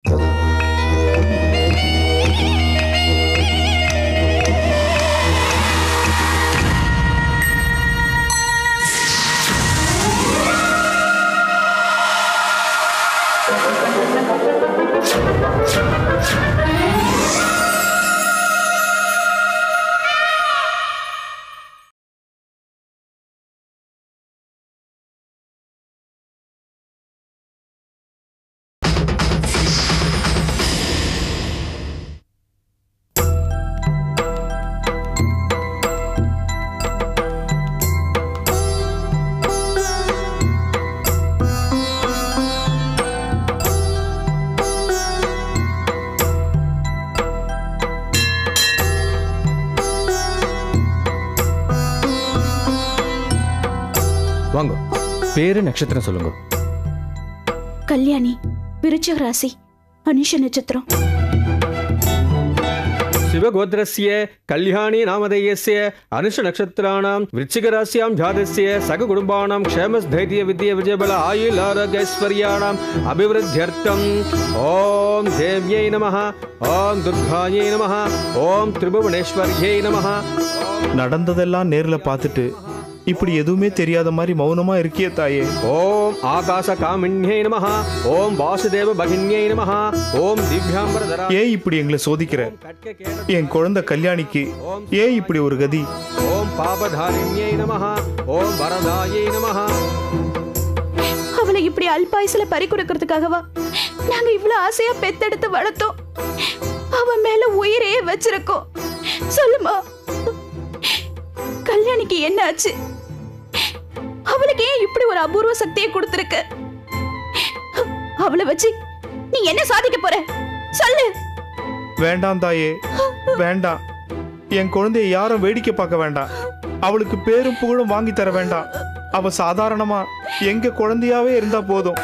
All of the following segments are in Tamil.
வாங்க பேரு நட்சத்திரம் சொல்லுங்க கல்யாணி விருச்சிக ராசி அனுஷ நட்சத்திரம் சிவகோத்திரஸ்ய கல்யாணி நாமதேயஸ்ய அனுஷ நட்சத்திராணாம் விருச்சிகராசியாம் ஜாதஸ்ய சக குடும்பானாம் க்ஷேமஸ்தைரிய வித்ய விஜயபல ஆயுள் ஆரோக்கியஸ்வர்யாணாம் அபிவிருத்தியர்த்தம் ஓம் தேவ்யை நமः ஓம் துர்காயை நமः ஓம் திரிபுவனேஸ்வர்யை நமः நடந்ததெல்லாம் நேர்ல பார்த்துட்டு இப்படி எதுவுமே தெரியாத மாதிரி மௌனமா இருக்கியே தாயே ஓம் ஆகாச காமின்யை நமः ஓம் வாசுதேவ பகின்யை நமः ஓம் திவ்யாம்பரதரா ஏன் இப்படி எங்களை சோதிக்கிற என் குழந்தை கல்யாணிக்கு ஏன் இப்படி ஒரு கதி ஓம் பாபதாரிண்யை நமः ஓம் வரதாயை நமः அவளை இப்படி அல்பாயுசுல பறி கொடுக்கறதுக்காகவா நாங்க இவ்வளவு ஆசையா பெத்தெடுத்து வளர்த்தோம் அவன் மேல உயிரையே வச்சிருக்கோம் சொல்லுமா கல்யாணிக்கு என்ன ஆச்சு அவளுக்கு ஏன் இப்படி ஒரு அபூர்வ சக்தியை கொடுத்திருக்க அவளை வச்சு நீ என்ன சாதிக்க போற சொல்லு வேண்டாம் தாயே வேண்டாம் என் குழந்தைய யாரும் வேடிக்கை பார்க்க வேண்டாம் அவளுக்கு பேரும் புகழும் வாங்கி தர வேண்டாம் அவ சாதாரணமா எங்க குழந்தையாவே இருந்தா போதும்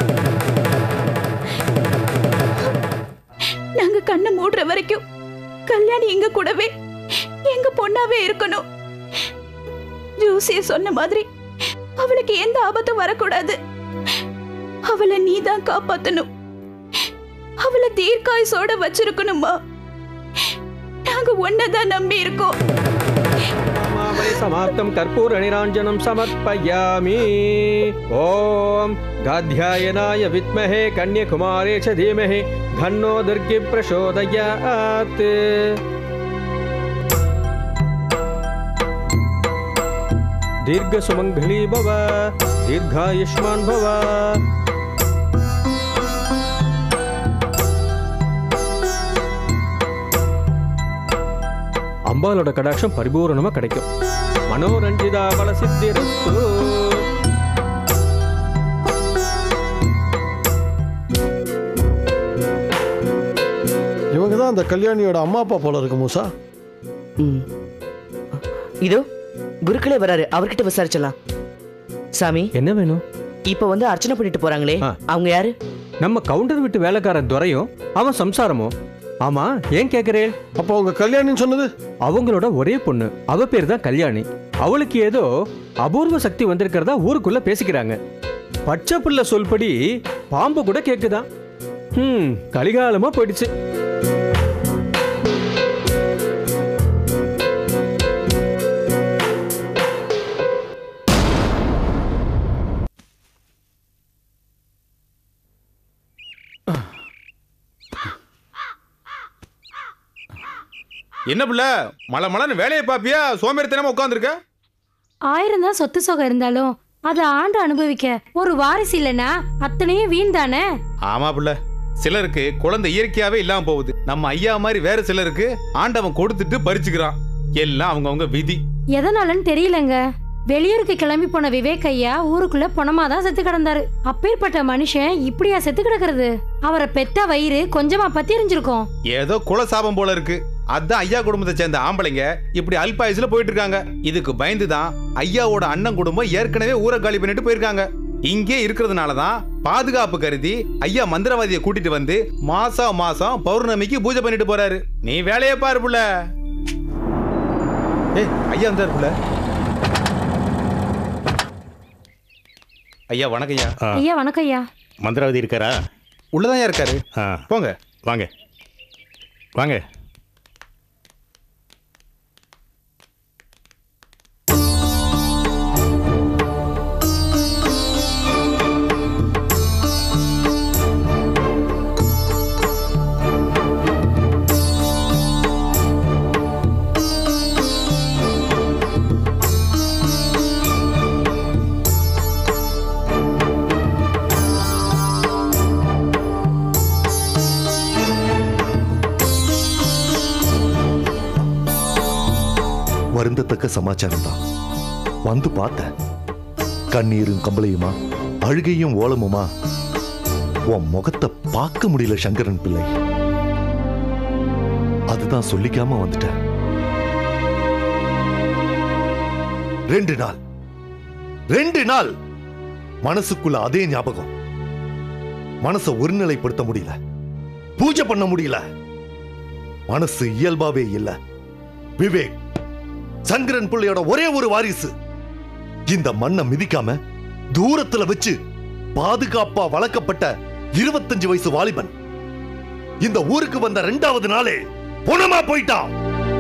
நாங்க கண்ணை மூடுற வரைக்கும் கல்யாணி எங்க கூடவே எங்க பொண்ணாவே இருக்கணும் ஜோசிய சொன்ன மாதிரி அவளுக்கு எந்த ஆபத்தும் வரக்கூடாது அவளை நீதான் காப்பாத்தணும் அவளை தீர்க்காயுசோட வச்சிருக்கணுமா நாங்க ஒன்னதான் நம்பி இருக்கோம் மாமணி சமாப்தம் கற்பூர நிராஞ்சனம் சமர்ப்பயாமி ஓம் காத்யாயனாய வித்மஹே கன்யகுமாரே ச தீமஹி தன்னோ துர்கி பிரசோதயாத் தீர்க்க சுமங்கலி பவ தீர்காயுஷ்மான் பவ அம்பாலோட கடாட்சம் பரிபூரணமா கிடைக்கும் மனோரஞ்சிதா பல சித்திரஸ்து இவங்க தான் அந்த கல்யாணியோட அம்மா அப்பா போல இருக்கு மூசா ம். இதோ குருக்களே வராரு அவர்கிட்ட விசாரிச்சலாம் சாமி என்ன வேணும் இப்ப வந்து அர்ச்சனை பண்ணிட்டு போறாங்களே ஆ. அவங்க யாரு நம்ம கவுண்டர் விட்டு வேலைக்காரன் துரையும் அவன் சம்சாரமும் ஆமா ஏன் கேக்குறேன் அப்போ அவங்க கல்யாணின்னு சொன்னது அவங்களோட ஒரே பொண்ணு அவ பேர் தான் கல்யாணி அவளுக்கு ஏதோ அபூர்வ சக்தி வந்திருக்கிறதா ஊருக்குள்ள பேசிக்கிறாங்க பச்சை புள்ள சொல்படி பாம்பு கூட கேக்குதான் ம் கலிகாலமா போயிடுச்சு என்ன புள்ள மலை மலைன்னு வேலையை பாப்பியா சோம்பேறித்தனமா உட்காந்துருக்க ஆயிரம் தான் சொத்து சொகம் இருந்தாலும் அதை ஆண்டு அனுபவிக்க ஒரு வாரிசு இல்லைன்னா அத்தனையும் வீண் தானே ஆமா புள்ள சிலருக்கு குழந்தை இயற்கையாவே இல்லாம போகுது நம்ம ஐயா மாதிரி வேற சிலருக்கு ஆண்டவன் கொடுத்துட்டு பறிச்சுக்கிறான் எல்லாம் அவங்கவங்க விதி எதனாலன்னு தெரியலங்க வெளியூருக்கு கிளம்பி போன விவேக் ஐயா ஊருக்குள்ள பொணமா தான் செத்து கிடந்தாரு அப்பேற்பட்ட மனுஷன் இப்படியா செத்து கிடக்குறது அவரை பெத்த வயிறு கொஞ்சமா பத்தி எரிஞ்சிருக்கும் ஏதோ குலசாபம் போல இருக்கு அதான் ஐயா குடும்பத்தை சேர்ந்த ஆம்பளைங்க இப்படி அல்பாயுசுல போயிட்டு இருக்காங்க இதுக்கு பயந்து தான் ஐயாவோட அண்ணன் குடும்பம் ஏற்கனவே ஊரை காலி பண்ணிட்டு போயிருக்காங்க இங்கே இருக்கிறதுனால தான் பாதுகாப்பு கருதி ஐயா மந்திரவாதியை கூட்டிட்டு வந்து மாசம் மாசம் பௌர்ணமிக்கு பூஜை பண்ணிட்டு போறாரு நீ வேலையை பாரு புள்ள ஏய் ஐயா வந்தாரு புள்ள ஐயா வணக்கம் ஐயா ஐயா வணக்கம் ஐயா மந்திரவாதி இருக்காரா உள்ளதான் இருக்காரு ஆ போங்க வாங்க வாங்க வருந்தத்தக்க சமாச்சாரம் தான் வந்து பார்த்தேன் கண்ணீரும் கம்பளையுமா அழுகையும் ஓலமுமா உன் முகத்தை பார்க்க முடியல சங்கரன் பிள்ளை அதுதான் சொல்லிக்காம வந்துட்டேன் ரெண்டு நாள் ரெண்டு நாள் மனசுக்குள்ள அதே ஞாபகம் மனசை ஒருநிலைப்படுத்த முடியல பூஜை பண்ண முடியல மனசு இயல்பாவே இல்ல விவேக் சங்கரன் பிள்ளையோட ஒரே ஒரு வாரிசு இந்த மண்ணை மிதிக்காம தூரத்துல வச்சு பாதுகாப்பா வளர்க்கப்பட்ட இருபத்தஞ்சு வயசு வாலிபன் இந்த ஊருக்கு வந்த ரெண்டாவது நாளே பொணமா போயிட்டான்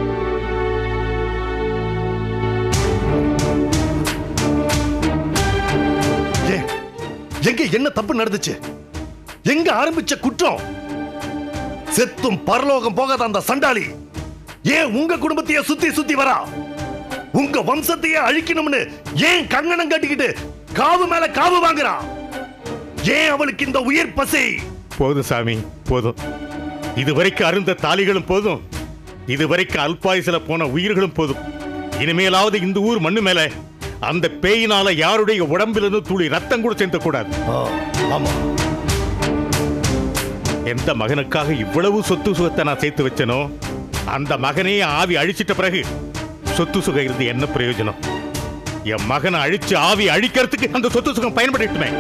ஏன்? எங்க என்ன தப்பு நடந்துச்சு எங்க ஆரம்பிச்ச குற்றம் செத்தும் பரலோகம் போகாத அந்த சண்டாளி ஏன் உங்க குடும்பத்தையே சுத்தி சுத்தி வரா உங்க வம்சத்தையே அழிக்கணும்னு ஏன் கங்கணம் கட்டிக்கிட்டு காவு மேல காவு வாங்குறா ஏன் அவளுக்கு இந்த உயிர் பசி போதும் சாமி போதும் இதுவரைக்கும் அருந்த தாலிகளும் போதும் இதுவரைக்கும் அல்பாயுசில போன உயிர்களும் போதும் இனிமேலாவது இந்த ஊர் மண்ணு மேல அந்த பேயினால யாருடைய உடம்பிலிருந்து துளி ரத்தம் கூட சேர்ந்த கூடாது ஆ, ஆமா எந்த மகனுக்காக இவ்வளவு சொத்து சுகத்தை நான் சேர்த்து வச்சனோ அந்த மகனையே ஆவி அழிச்சிட்ட பிறகு சொத்து சுகம் இருந்து என்ன பிரயோஜனம் என் மகனை அழிச்சு ஆவி அழிக்கிறதுக்கு அந்த சொத்து சுகம் பயன்படுத்துமே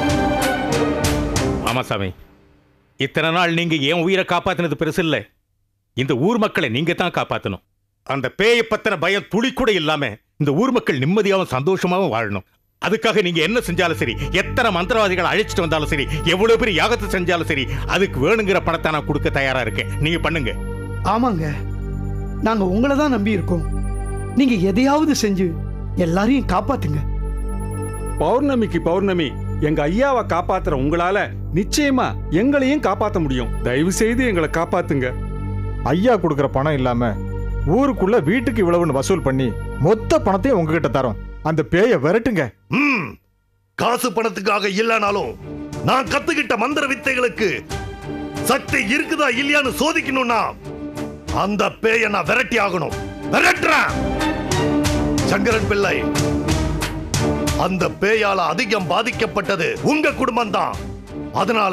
ஆமா சாமி இத்தனை நாள் நீங்க என் உயிரை காப்பாத்தினது பெருசு இல்ல இந்த ஊர் மக்களை நீங்க தான் காப்பாத்தணும் அந்த பேயை பத்தின பயம் துளி கூட இல்லாம இந்த ஊர் மக்கள் நிம்மதியாவும் சந்தோஷமாவும் வாழணும் அதுக்காக நீங்க என்ன செஞ்சாலும் சரி எத்தனை மந்திரவாதிகளை அழைச்சிட்டு வந்தாலும் சரி எவ்வளவு பெரிய யாகத்தை செஞ்சாலும் சரி அதுக்கு வேணுங்கிற பணத்தை நான் கொடுக்க தயாரா இருக்கேன் நீங்க பண்ணுங்க ஆமாங்க நாங்க உங்களை தான் நம்பி இருக்கோம் நீங்க எதையாவது செஞ்சு எல்லாரையும் காப்பாத்துங்க பௌர்ணமிக்கு பௌர்ணமி எங்க ஐயாவை காப்பாத்துற உங்களால நிச்சயமா எங்களையும் காப்பாத்த முடியும் தயவு செய்து எங்களை காப்பாத்துங்க ஐயா கொடுக்குற பணம் இல்லாம ஊருக்குள்ள வீட்டுக்கு இவ்வளவுன்னு வசூல் பண்ணி மொத்த பணத்தையும் உங்ககிட்ட தரோம் அந்த பேயை விரட்டுங்க ம், காசு பணத்துக்காக இல்லைனாலும் நான் கத்துக்கிட்ட மந்திர வித்தைகளுக்கு சக்தி இருக்குதா இல்லையான்னு சோதிக்கணும்னா அந்த பேயை நான் விரட்டி ஆகணும் விரட்டுறேன் சங்கரன் பிள்ளை அந்த பேயால அதிகம் பாதிக்கப்பட்டது உங்க குடும்பம் தான் அதனால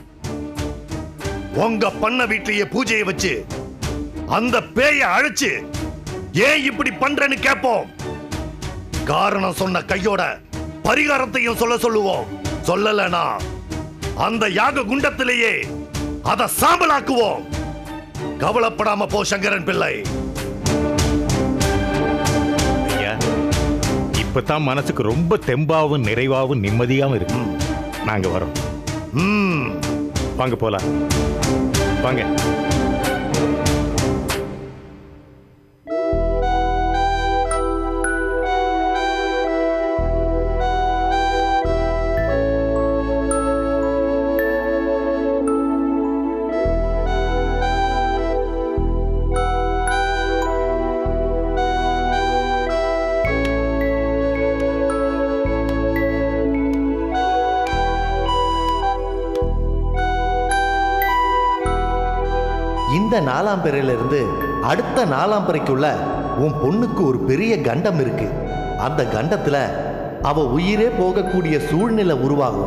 உங்க பண்ண வீட்லயே பூஜையை வச்சு அந்த பேயை அழைச்சு ஏன் இப்படி பண்றேன்னு கேட்போம் காரணம் சொன்ன கையோட பரிகாரத்தையும் சொல்ல சொல்லுவோம் சொல்லலனா அந்த யாக குண்டத்திலேயே அத சாம்பலாக்குவோம் கவலைப்படாம போ சங்கரன் பிள்ளை ஐயா இப்பதான் மனசுக்கு ரொம்ப தெம்பாவும் நிறைவாவும் நிம்மதியாவும் இருக்கு நாங்க வரோம் ம் வாங்க போலாம் வாங்க இந்த நாலாம் பிறையில இருந்து அடுத்த நாலாம் பிறைக்குள்ள உன் பொண்ணுக்கு ஒரு பெரிய கண்டம் இருக்கு அந்த கண்டத்துல அவ உயிரே போகக்கூடிய சூழ்நிலை உருவாகும்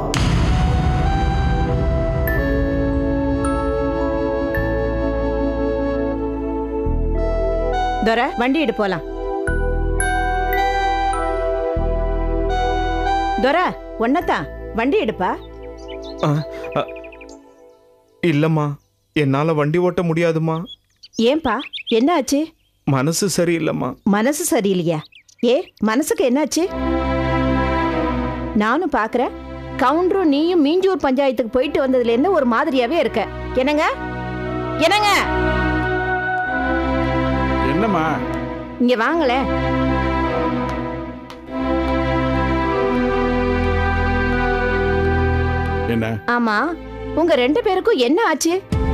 துரை வண்டி எடு போலாம் துரை ஒன்னதான் வண்டி எடுப்பா ஆ, அ, இல்லம்மா என்னால வண்டி ஓட்ட முடியாதுமா ஏன்பா என்ன ஆச்சு மனசு சரியில்லைம்மா மனசு சரியில்லையா ஏ மனசுக்கு என்னாச்சு நானும் பார்க்கறேன் கவுண்டரும் நீயும் மீஞ்சூர் பஞ்சாயத்துக்கு போயிட்டு வந்ததுலேருந்து ஒரு மாதிரியாவே இருக்க என்னங்க என்னங்க என்னம்மா இங்க வாங்களேன் என்ன ஆமா உங்க ரெண்டு பேருக்கும் என்ன ஆச்சு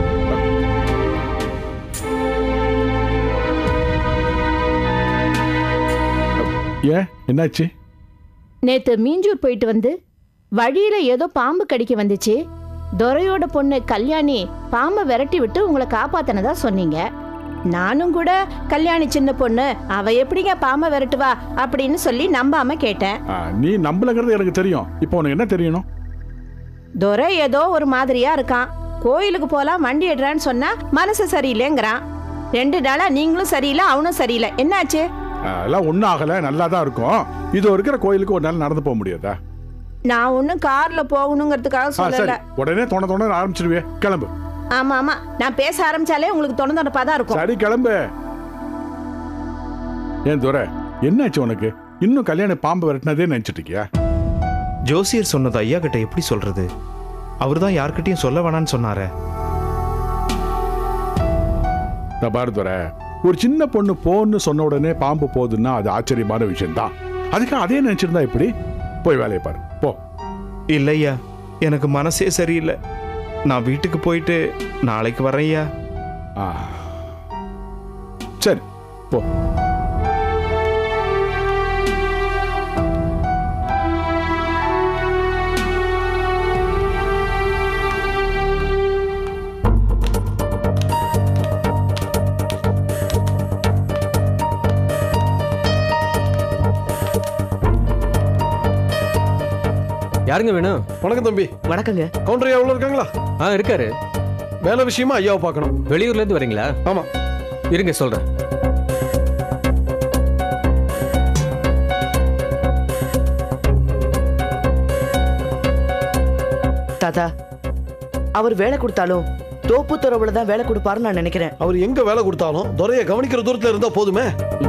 ஏன் என்னாச்சு நேத்து மீஞ்சூர் போயிட்டு வந்து வழியில ஏதோ பாம்பு கடிக்க வந்துச்சு துரையோட பொண்ணு கல்யாணி பாம்பை விரட்டி விட்டு உங்களை காப்பாத்தினதா சொன்னீங்க நானும் கூட கல்யாணி சின்ன பொண்ணு அவ எப்படிங்க பாம்பை விரட்டுவா அப்படின்னு சொல்லி நம்பாம கேட்டேன் ஆ, நீ நம்பலங்கிறது எனக்கு தெரியும் இப்போ உனக்கு என்ன தெரியணும் துரை ஏதோ ஒரு மாதிரியா இருக்கான் கோயிலுக்கு போலாம் வண்டி எடுறான்னு சொன்னா மனசு சரியில்லைங்கிறான் ரெண்டு நாளா நீங்களும் சரியில்லை அவனும் சரியில்லை என்னாச்சு ஆ, எல்லாம் ஒன்றும் ஆகலை நல்லா தான் இருக்கும் இது இருக்கிற கோயிலுக்கு ஒரு நாள் நடந்து போக முடியாதா நான் ஒன்னும் கார்ல போகணுங்கிறதுக்காக ஆ சரி சொல்லல உடனே தோண தோண ஆரம்பிச்சிருவே கிளம்பு ஆமா ஆமா நான் பேச ஆரம்பிச்சாலே உங்களுக்கு தொண தொண்டப்பா தான் இருக்கும் சரி கிளம்பு ஏன் துரை என்னாச்சு உனக்கு இன்னும் கல்யாணம் பாம்பு விரட்டினதே நினைச்சிட்டு இருக்கியா ஜோசியர் சொன்னது ஐயா கிட்ட எப்படி சொல்றது அவர் தான் யார்கிட்டயும் சொல்ல வேணாம்னு சொன்னாரே இந்த பாரு துரை ஒரு சின்ன பொண்ணு போன்னு சொன்ன உடனே பாம்பு போகுதுன்னா அது ஆச்சரியமான விஷயம்தான் அதுக்கு அதே நினைச்சிருந்தா எப்படி போய் வேலையை பாரு போ இல்லையா எனக்கு மனசே சரியில்லை நான் வீட்டுக்கு போயிட்டு நாளைக்கு வரேன்யா ஆ சரி போ யாருங்க வேணும் வணக்கம் தம்பி வணக்கங்க கவுண்டர் ஐயா உள்ள இருக்காங்களா ஆ இருக்காரு வேலை விஷயமா ஐயாவை பார்க்கணும் வெளியூர்ல இருந்து வரீங்களா ஆமா இருங்க சொல்றேன் தாத்தா அவர் வேலை கொடுத்தாலும் தோப்பு துறவுல தான் வேலை கொடுப்பாருன்னு நான் நினைக்கிறேன் அவர் எங்க வேலை கொடுத்தாலும் துறையை கவனிக்கிற தூரத்துல இருந்தா போதுமே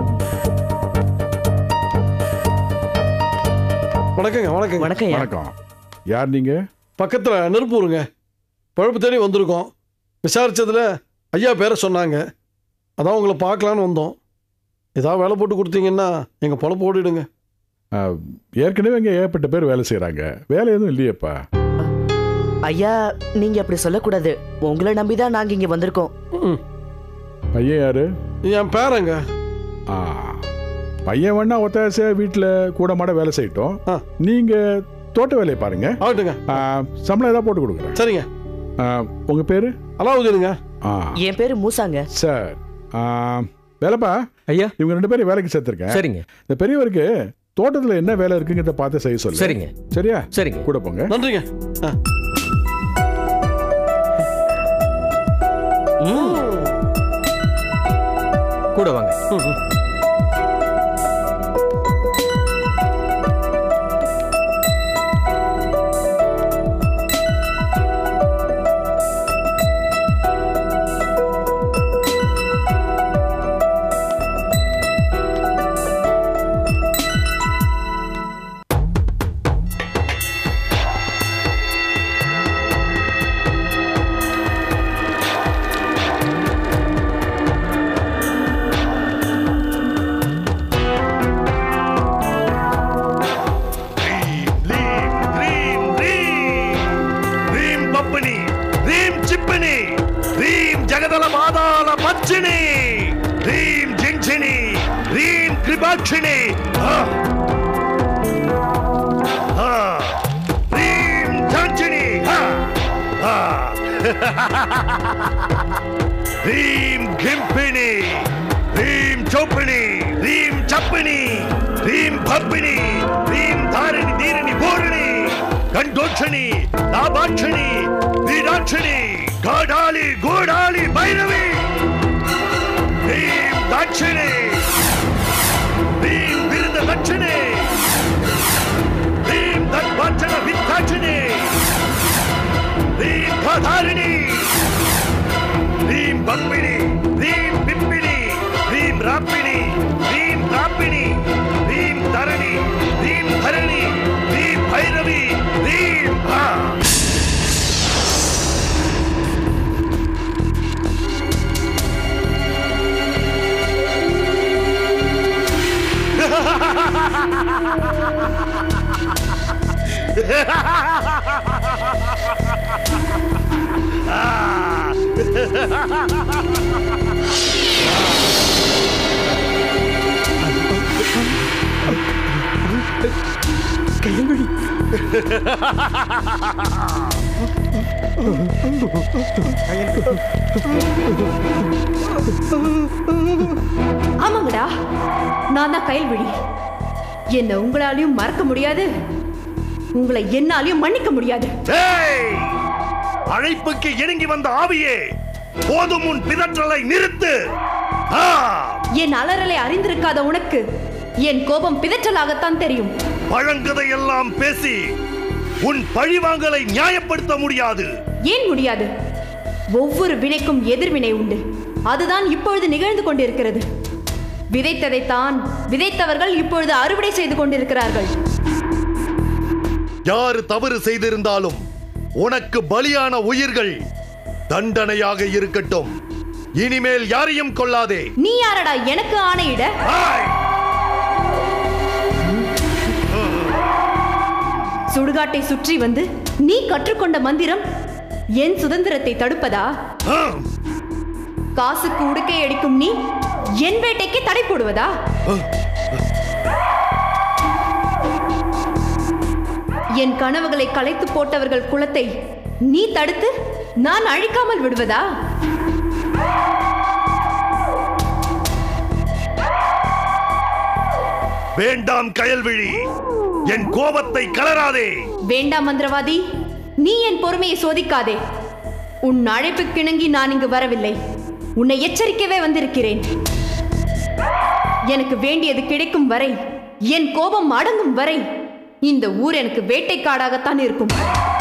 வணக்கங்க வணக்கங்க வணக்கம் ஐயா. வணக்கம் யார் நீங்க பக்கத்துல நெருப்பூருங்க பழப்பு தேடி வந்திருக்கோம் விசாரிச்சதுல ஐயா பேரை சொன்னாங்க அதான் உங்களை பார்க்கலான்னு வந்தோம் ஏதாவது வேலை போட்டு கொடுத்தீங்கன்னா எங்க பொழப்பு ஓடிடுங்க ஆ, ஏற்கனவே இங்க ஏகப்பட்ட பேர் வேலை செய்றாங்க வேலை எதுவும் இல்லையேப்பா ஐயா நீங்க அப்படி சொல்லக்கூடாது உங்களை நம்பிதான் நாங்க இங்க வந்திருக்கோம் பையன் யாரு என் பேரங்க ஆ பையன் வேணா ஒத்தாசை வீட்டில் கூட மாட வேலை செய்யட்டும் நீங்க தோட்ட வேலையை பாருங்க ஆகட்டுங்க சம்பளம் ஏதாவது போட்டு கொடுக்குறேன் சரிங்க ஆ, உங்க பேரு அலாவுதீனுங்க ஆ என் பேரு மூசாங்க சார் ஆ, வேலைப்பா ஐயா இவங்க ரெண்டு பேரும் வேலைக்கு சேர்த்திருக்கேன் சரிங்க இந்த பெரியவருக்கு தோட்டத்துல என்ன வேலை இருக்குங்கிறத பார்த்து செய்ய சொல்லு சரிங்க. சரியா சரிங்க கூட போங்க நன்றிங்க ஆ. கூட வாங்க ரீம் பப்பினி ரீம் சிப்பினி ரீம் ஜகதல மாதாள பச்சினி ரீம் ஜிங்சினி ரீம் கிருபாட்சினி ஆ. ஆ. ரீம் ஜாஞ்சினி ஆ. ஆ. ரீம் கிம்பினி ரீம் சோப்பினி ரீம் சப்பினி ரீம் பப்பினி ரீம் தாரிணி தீரிணி பூரிணி கண்டோட்சணி லாபாட்சணி வீராட்சணி காடாளி கூடாளி பைரவி ரீம் தாட்சிணி ரீம் விருத லட்சணி ரீம் தத்வாச்சன வித்தாட்சிணி ரீம் காதாரிணி ரீம் பம்பினி ரீம் பிம்பினி ரீம் ராப்பினி ரீம் ராப்பினி ரீம் தரணி ரீம் தரணி ரீம் பைரவி ரீம் ஆ ஆமாங்கடா நான் தான் கயல்விழி என்ன உங்களாலையும் மறக்க முடியாது உங்களை என்னாலையும் மன்னிக்க முடியாது ஏய்! அழைப்புக்கு இணங்கி வந்த ஆவியே போதும் உன் பிதற்றலை நிறுத்து ஆ! என் அலறலை அறிந்திருக்காத உனக்கு என் கோபம் பிதற்றலாகத்தான் தெரியும் பழங்கதையெல்லாம் பேசி உன் பழிவாங்கலை நியாயப்படுத்த முடியாது ஏன் முடியாது ஒவ்வொரு வினைக்கும் எதிர்வினை உண்டு அதுதான் இப்பொழுது நிகழ்ந்து கொண்டிருக்கிறது விதைத்ததைத்தான் விதைத்தவர்கள் இப்பொழுது அறுவடை செய்து கொண்டிருக்கிறார்கள் யாரு தவறு செய்திருந்தாலும் உனக்கு பலியான உயிர்கள் தண்டனையாக இருக்கட்டும் இனிமேல் யாரையும் கொள்ளாதே நீ யாரடா எனக்கு ஆணையிட சுடுகாட்டை சுற்றி வந்து நீ கற்றுக்கொண்ட மந்திரம் என் சுதந்திரத்தை தடுப்பதா காசுக்கு உடுக்கை அடிக்கும் நீ என் வேட்டைக்கு தடை போடுவதா என் கனவுகளை கலைத்து போட்டவர்கள் குலத்தை நீ தடுத்து நான் அழிக்காமல் விடுவதா வேண்டாம் கயல்விழி என் கோபத்தை கலராதே வேண்டாம் மந்திரவாதி நீ என் பொறுமையை சோதிக்காதே உன் அழைப்புக்கிணங்கி நான் இங்கு வரவில்லை உன்னை எச்சரிக்கவே வந்திருக்கிறேன் எனக்கு வேண்டியது கிடைக்கும் வரை என் கோபம் அடங்கும் வரை இந்த ஊர் எனக்கு வேட்டைக்காடாகத்தான் இருக்கும்